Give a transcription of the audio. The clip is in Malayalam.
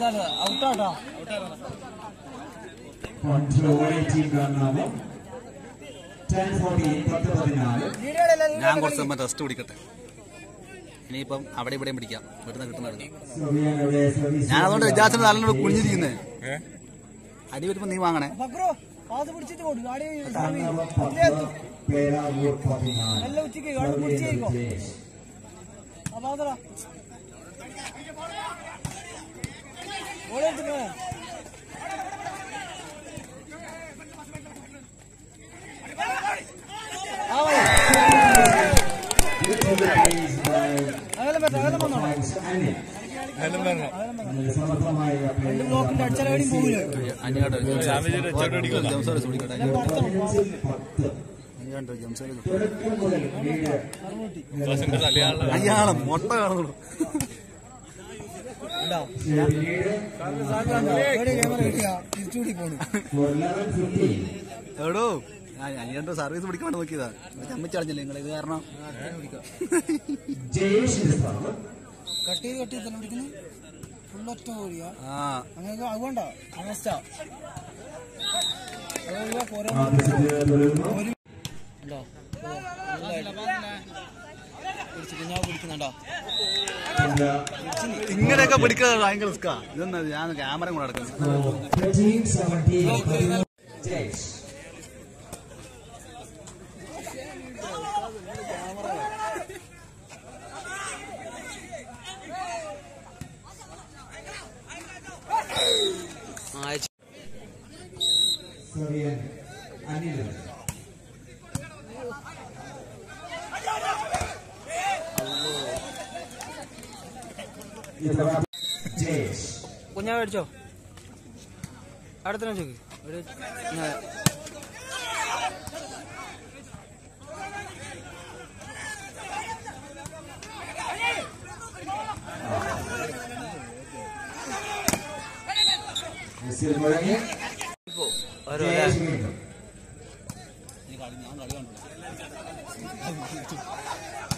ഔട്ടാട്ടോ കൺട്രോൾ ടീം കാണാമോ ടെൻ ഫോർട്ടീൻ പത്ത് പതിനാല് ഞാൻ കുറച്ച് സമയം റെസ്റ്റ് പിടിക്കട്ടെ ഇനിയിപ്പം അവിടെ ഇവിടെയും പിടിക്കാം ഇവിടുന്ന് കിട്ടുന്നത് സോറിയാനോടെ സർവീസ് ഞാൻ അതുകൊണ്ട് വിചാരിച്ചത് നല്ലോണം കുഞ്ഞിരിക്കുന്നേ അടി വരുമ്പോ നീ വാങ്ങണേ ബക്രോ പാത് പിടിച്ചിട്ട് കൊടുക്കും ആടെ കണ്ണവ പത്ത് പേരാവൂർ പതിനാല് എല്ലാം ഉച്ചയ്ക്ക് അവിടെ പിടിച്ചേക്കോ ജയേഷ് ആ പാതറ ഓടെടുത്തിട്ടോ ആ വഴി Beautiful plays by അകലം പറ്റ അകലം വന്നോ Times Anil. നല്ല സമർത്ഥമായ play. രണ്ട് ബ്ലോക്കിന്റെ അടിച്ചാലും പോകില്ല അനിയാട്ടോ ജംസാറ് പിടിക്കട്ടെ പതിനഞ്ചിൽ പത്ത് അനിയാട്ടോ ജംസാറ് തുടക്കം മുതൽ ലീഡ് അയ്യാളം മൊട്ട കാണുള്ളൂ ലീഡ് എവിടെ ക്യാമറ കിട്ടിയാ തിരിച്ചുകൂടി പോണു for 11 15 എടോ അനിയന്റെ സർവീസ് പിടിക്കാൻ നോക്കിയതാ ചമ്മിച്ചടഞ്ഞില്ലേ നിങ്ങൾ ഇത് കാരണം ജയേഷിന്റെ സ്ഥാനം കട്ട് ചെയ്ത് കട്ട് ചെയ്ത് തന്നെ പിടിക്കുന്നു ഫുള്ളൊറ്റ കോഴിയാ ആ അങ്ങനെ അതുകൊണ്ട അവസ്ഥ അത് പോരാ ആദ്യ സെറ്റ് തുടരുന്നു ഉണ്ടോ പിടിച്ചിട്ട് ഞാൻ പിടിക്കുന്നുണ്ടോ And, uh, ഇങ്ങനെയൊക്കെ പിടിക്കാതെ ഭയങ്കര റിസ്ക്കാ ഇതെന്നാ ഞാൻ ക്യാമറ കൂടെ നടക്കുന്നത് so 13 17 ജയേഷ് സോറിയൻ അനിൽ ഇതവ ജയേഷ് കുഞ്ഞാ മേടിച്ചോ അടുത്ത ചോക്ക് ഒരു ഞാൻ മെസ്സിൽ മുഴങ്ങി ജയേഷ് വീണ്ടും